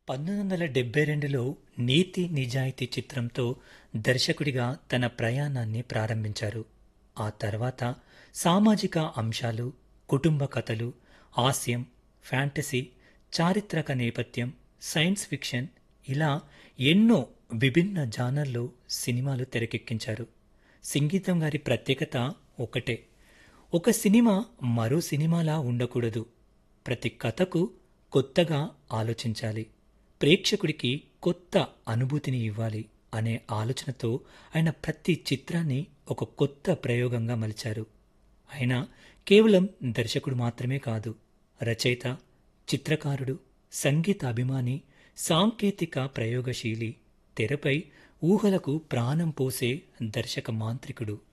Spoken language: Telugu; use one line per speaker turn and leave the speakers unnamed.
పంతొమ్మిది వందల డెబ్బై రెండులో నీతి నిజాయితీ చిత్రంతో దర్శకుడిగా తన ప్రయాణాన్ని ప్రారంభించారు ఆ తర్వాత సామాజిక అంశాలు కుటుంబ కథలు హాస్యం ఫ్యాంటసీ చారిత్రక నేపథ్యం సైన్స్ ఫిక్షన్ ఇలా ఎన్నో విభిన్న జానర్లో సినిమాలు తెరకెక్కించారు సంగీతం గారి ప్రత్యేకత ఒకటే ఒక సినిమా మరో సినిమాలా ఉండకూడదు ప్రతి కథకు కొత్తగా ఆలోచించాలి ప్రేక్షకుడికి కొత్త అనుభూతిని ఇవ్వాలి అనే ఆలోచనతో ఆయన ప్రతి చిత్రాన్ని ఒక కొత్త ప్రయోగంగా మలిచారు ఆయన కేవలం దర్శకుడు మాత్రమే కాదు రచయిత చిత్రకారుడు సంగీత అభిమాని సాంకేతిక ప్రయోగశీలి తెరపై ఊహలకు ప్రాణం పోసే దర్శక మాంత్రికుడు